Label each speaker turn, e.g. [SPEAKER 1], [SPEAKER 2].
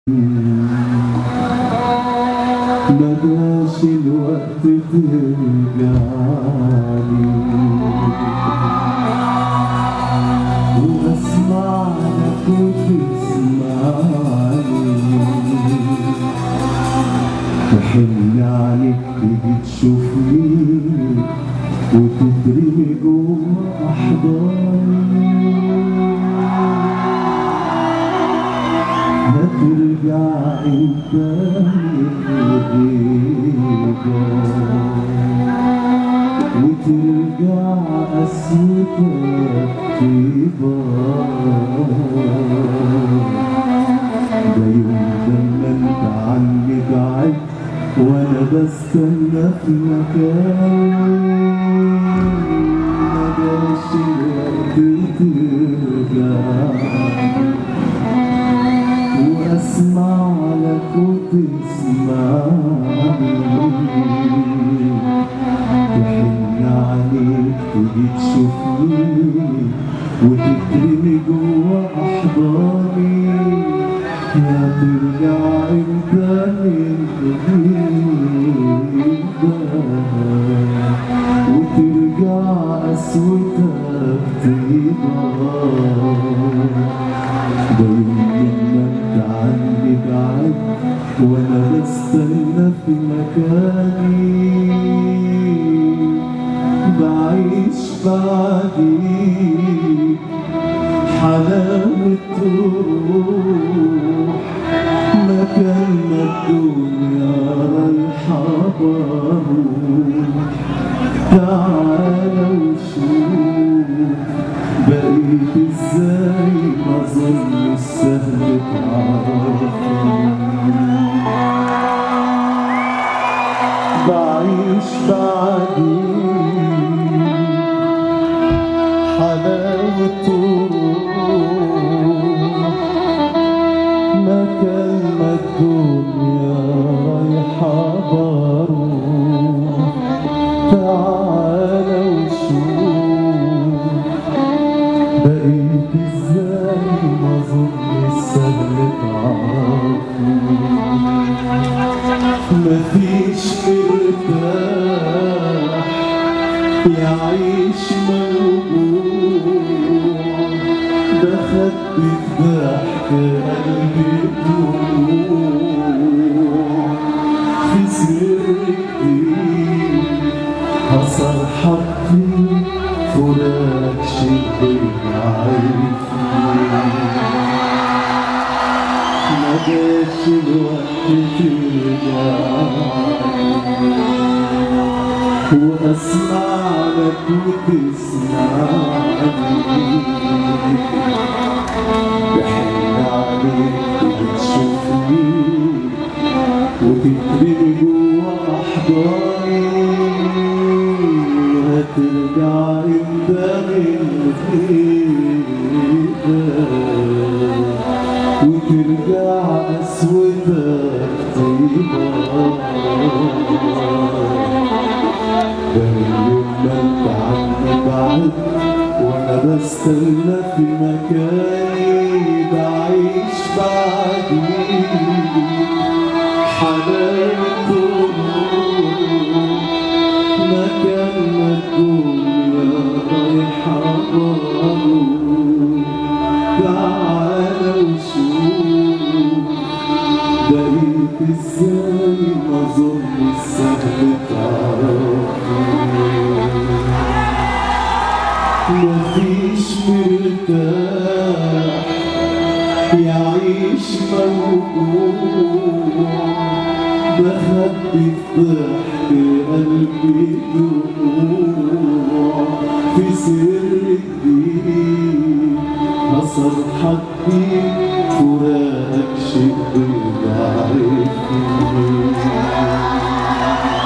[SPEAKER 1] مداش الوقت ترجعلي واسمع لك وتسمعني بحن عليك تيجي تشوفني وتترمي جوا احضاني هترجع انت وترجع قسوتك طيبة ده يوم لما انت عني بعدت وانا بستنى في مكان مجاش الوقت ترجع واسمع لك وتسمعني تحن عليك تيجي تشوفني وتترمي جوا احضاني يا ترجع انت من جديد وترجع قسوتك طيبة ده يوم لما انت عني بعد وانا بستنى في مكاني بعيش بعديك حلاوة روح مكان ما الدنيا رايحة بروح تعالى وشوف بقيت ازاي ما ظن السهل تعرفني بعيش بعديك حلاوة روح مكان ما الدنيا رايحة بروح تعالى وشوف بقيت ازاي ما ظن السهل تعرفني مفيش مرتاح يعيش موجوع ده خد في ضحك قلبي دموع في سر كبير حصل حقي فراق شبه عارفني ما جاش الوقت ترجع واسمع لك وتسمعني بحن عليك وتشوفني وتترمي جوا احضاني هترجع انت من غيرك وترجع قسوتك طيبة ده اليوم ما انت عني بعد وانا بستنى في مكاني بعيش بعديك حلاوة روح مكان ما الدنيا رايحة بروح تعالى وشوف بقيت ازاي ما ظن السهل تعرفني مفيش مرتاح يعيش موجوع بخبي في ضحك قلبي دموع في سر كبير حصل حقي فراقك شبه بعرفني